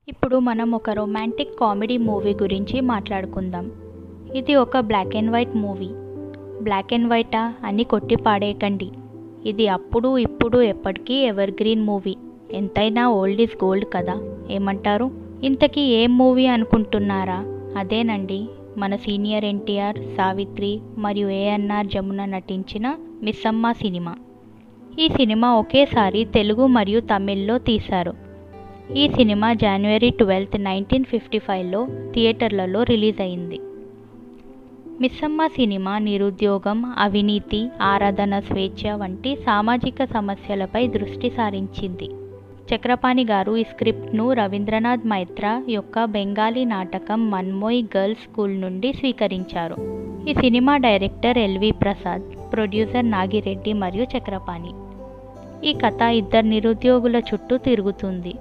ఇప్పుడు మనం ఒక రొమాంటిక్ కామెడీ మూవీ గురించి మాట్లాడుకుందాం ఇది ఒక black and white movie black and వైటా అని కొట్టి పాడేయకండి ఇది అప్పుడు ఇప్పుడు ఎప్పటికీ ఎవర్ గ్రీన్ మూవీ ఎంతైనా ఓల్డ్ ఈజ్ గోల్డ్ కదా ఏమంటారు ఇంతకీ ఏం మూవీ అనుకుంటున్నారా అదేనండి మన సీనియర్ ఎన్టీఆర్ సావిత్రి మరియు ఏఎన్ఆర్ జమున నటించిన మిస్సమ్మ సినిమా ఈ సినిమా ఒకేసారి తెలుగు మరియు తమిళ్లో తీశారు ఈ సినిమా జనవరి ట్వెల్త్ నైన్టీన్ ఫిఫ్టీ ఫైవ్లో థియేటర్లలో రిలీజ్ అయింది మిస్సమ్మ సినిమా నిరుద్యోగం అవినీతి ఆరాధన స్వేచ్ఛ వంటి సామాజిక సమస్యలపై దృష్టి సారించింది చక్రపాణి గారు ఈ స్క్రిప్ట్ను రవీంద్రనాథ్ మైత్రా యొక్క బెంగాలీ నాటకం మన్మోయ్ గర్ల్స్ స్కూల్ నుండి స్వీకరించారు ఈ cinema director L V Prasad producer Nagireddy మరియు చక్రపాణి ఈ కథ ఇద్దరు నిరుద్యోగుల చుట్టూ తిరుగుతుంది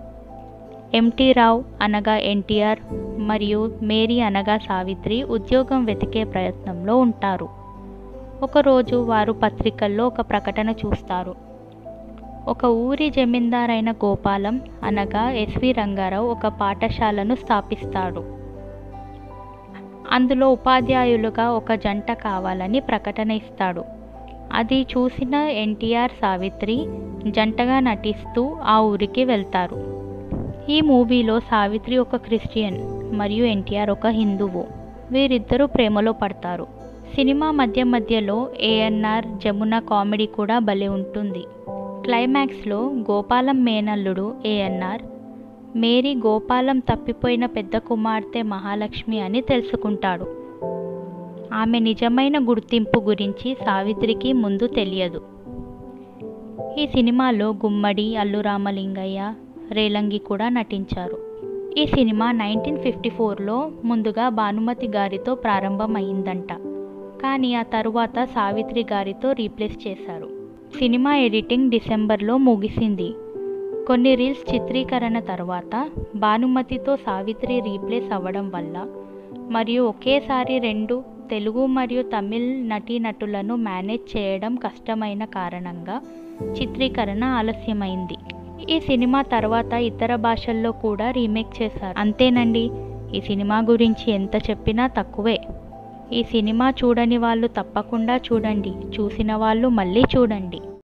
ఎంటీ రావు అనగా ఎన్టీఆర్ మరియు మేరీ అనగా సావిత్రి ఉద్యోగం వెతికే ప్రయత్నంలో ఉంటారు ఒకరోజు వారు పత్రికల్లో ఒక ప్రకటన చూస్తారు ఒక ఊరి జమీందారైన గోపాలం అనగా ఎస్వి రంగారావు ఒక పాఠశాలను స్థాపిస్తాడు అందులో ఉపాధ్యాయులుగా ఒక జంట కావాలని ప్రకటన ఇస్తాడు అది చూసిన ఎన్టీఆర్ సావిత్రి జంటగా నటిస్తూ ఆ ఊరికి వెళ్తారు ఈ మూవీలో సావిత్రి ఒక క్రిస్టియన్ మరియు ఎన్టీఆర్ ఒక హిందువు వీరిద్దరూ ప్రేమలో పడతారు సినిమా మధ్య మధ్యలో ఏఎన్ఆర్ జమున కామెడీ కూడా భలే ఉంటుంది క్లైమాక్స్లో గోపాలం మేనల్లుడు ఏఎన్ఆర్ మేరీ గోపాలం తప్పిపోయిన పెద్ద కుమార్తె మహాలక్ష్మి అని తెలుసుకుంటాడు ఆమె నిజమైన గుర్తింపు గురించి సావిత్రికి ముందు తెలియదు ఈ సినిమాలో గుమ్మడి అల్లు రామలింగయ్య రేలంగి కూడా నటించారు ఈ సినిమా నైన్టీన్ ఫిఫ్టీ ఫోర్లో ముందుగా భానుమతి గారితో ప్రారంభమైందంట కానీ ఆ తరువాత సావిత్రి గారితో రీప్లేస్ చేశారు సినిమా ఎడిటింగ్ డిసెంబర్లో ముగిసింది కొన్ని రీల్స్ చిత్రీకరణ తర్వాత భానుమతితో సావిత్రి రీప్లేస్ అవ్వడం వల్ల మరియు ఒకేసారి రెండు తెలుగు మరియు తమిళ్ నటీనటులను మేనేజ్ చేయడం కష్టమైన కారణంగా చిత్రీకరణ ఆలస్యమైంది ఈ సినిమా తర్వాత ఇతర భాషల్లో కూడా రీమేక్ చేశారు అంతేనండి ఈ సినిమా గురించి ఎంత చెప్పినా తక్కువే ఈ సినిమా చూడని వాళ్ళు తప్పకుండా చూడండి చూసిన వాళ్ళు మళ్ళీ చూడండి